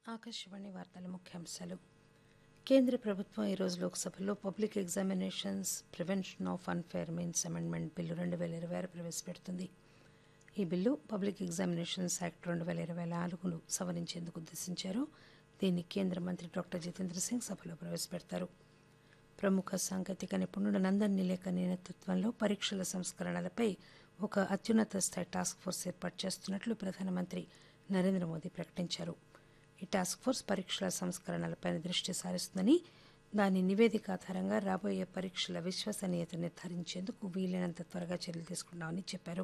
ఆకాశవాణి వార్తల ముఖ్యాంశాలు కేంద్ర ప్రభుత్వం ఈరోజు లోక్సభలో public examinations prevention of unfair means amendment bill రెండు వేల ఇరవై ఆరు ప్రవేశపెడుతుంది ఈ బిల్లు పబ్లిక్ ఎగ్జామినేషన్స్ యాక్ట్ రెండు వేల ఇరవై నాలుగును సవరించేందుకు ఉద్దేశించారు దీన్ని కేంద్ర మంత్రి డాక్టర్ జితేంద్ర సింగ్ సభలో ప్రవేశపెడతారు ప్రముఖ సాంకేతిక నిపుణుడు నందన్ నిలేకని నేతృత్వంలో పరీక్షల సంస్కరణలపై ఒక అత్యున్నత స్థాయి టాస్క్ ఫోర్స్ ఏర్పాటు చేస్తున్నట్లు ప్రధానమంత్రి నరేంద్ర మోదీ ప్రకటించారు ఈ టాస్క్ ఫోర్స్ పరీక్షల సంస్కరణలపై దృష్టి సారిస్తుందని దాని నివేదిక ఆధారంగా రాబోయే పరీక్షల విశ్వసనీయత నిర్ధారించేందుకు వీలైనంత త్వరగా చర్యలు తీసుకుంటామని చెప్పారు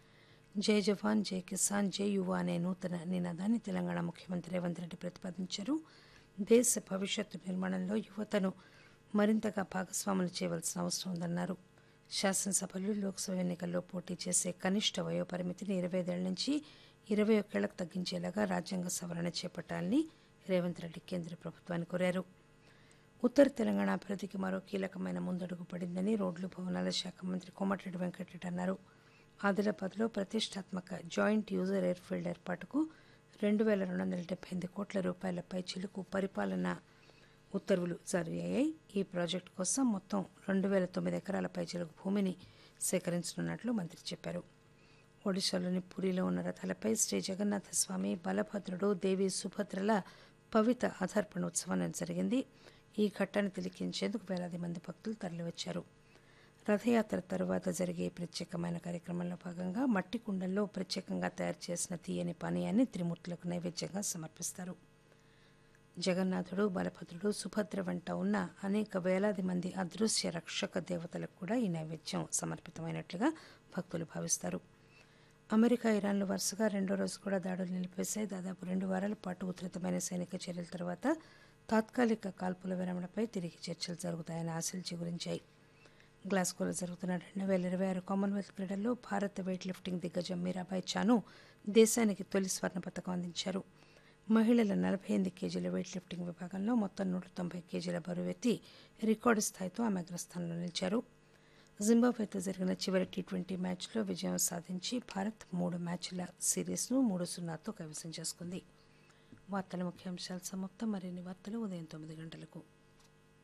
జై జవాన్ జై కిసాన్ జై యువ అనే నూతన నినాదాన్ని తెలంగాణ ముఖ్యమంత్రి రేవంత్ రెడ్డి ప్రతిపాదించారు దేశ భవిష్యత్తు నిర్మాణంలో యువతను మరింతగా భాగస్వాములు చేయవలసిన అవసరం ఉందన్నారు శాసనసభలు లోక్సభ ఎన్నికల్లో పోటీ చేసే కనిష్ట వయోపరిమితిని ఇరవై ఐదేళ్ల నుంచి ఇరవై ఒక్కేళ్లకు తగ్గించేలాగా రాజ్యాంగ సవరణ చేపట్టాలని రేవంత్ రెడ్డి కేంద్ర ప్రభుత్వాన్ని కోరారు ఉత్తర తెలంగాణ అభివృద్ధికి మరో కీలకమైన ముందడుగు పడిందని రోడ్లు భవనాల శాఖ మంత్రి కోమటిరెడ్డి వెంకటరెడ్డి అన్నారు ఆదిలాబాద్లో ప్రతిష్టాత్మక జాయింట్ యూజర్ ఎయిర్ఫీల్డ్ ఏర్పాటుకు రెండు వేల రెండు వందల డెబ్బై ఎనిమిది కోట్ల రూపాయలపై చిలుకు పరిపాలన ఉత్తర్వులు జారీ అయ్యాయి ఈ ప్రాజెక్టు కోసం మొత్తం రెండు వేల తొమ్మిది ఎకరాలపై చిలుకు భూమిని సేకరించనున్నట్లు మంత్రి చెప్పారు ఒడిశాలోని పూరిలో ఉన్న రథాలపై శ్రీ జగన్నాథ స్వామి బలభద్రుడు దేవి సుభద్రల పవిత్ర అధర్పణ ఉత్సవం జరిగింది ఈ ఘట్టాన్ని తిలకించేందుకు వేలాది మంది భక్తులు తరలివచ్చారు రథయాత్ర తరువాత జరిగే ఈ ప్రత్యేకమైన కార్యక్రమంలో భాగంగా మట్టి కుండల్లో ప్రత్యేకంగా తయారు చేసిన తీయని పానీయాన్ని త్రిమూర్తులకు నైవేద్యంగా సమర్పిస్తారు జగన్నాథుడు బలభద్రుడు సుభద్ర వెంట ఉన్న అనేక వేలాది మంది అదృశ్య రక్షక దేవతలకు కూడా ఈ నైవేద్యం సమర్పితమైనట్లుగా భక్తులు భావిస్తారు అమెరికా ఇరాన్లు వరుసగా రెండో రోజు కూడా దాడులు నిలిపేశాయి దాదాపు రెండు వారాల పాటు ఉధృతమైన సైనిక చర్యల తర్వాత తాత్కాలిక కాల్పుల విరమణపై తిరిగి చర్చలు జరుగుతాయని ఆశలు చిగురించాయి గ్లాస్గోలో జరుగుతున్న రెండు వేల ఇరవై ఆరు కామన్వెల్త్ క్రీడల్లో భారత వెయిట్ లిఫ్టింగ్ దిగ్గజం మీరాబాయ్ చాను దేశానికి తొలి స్వర్ణ పథకం అందించారు మహిళల నలభై ఎనిమిది కేజీల వెయిట్ లిఫ్టింగ్ విభాగంలో మొత్తం నూట తొంభై కేజీల బరువెత్తి రికార్డు స్థాయితో ఆమె అగ్రస్థానంలో నిలిచారు జింబాబ్వేతో జరిగిన చివరి టీ ట్వంటీ మ్యాచ్లో విజయం సాధించి భారత్ మూడు మ్యాచ్ల సిరీస్ను మూడు సున్నాతో కైవసం చేసుకుంది వార్తల ముఖ్యాంశాలు సమాప్తం మరిన్ని వార్తలు ఉదయం తొమ్మిది గంటలకు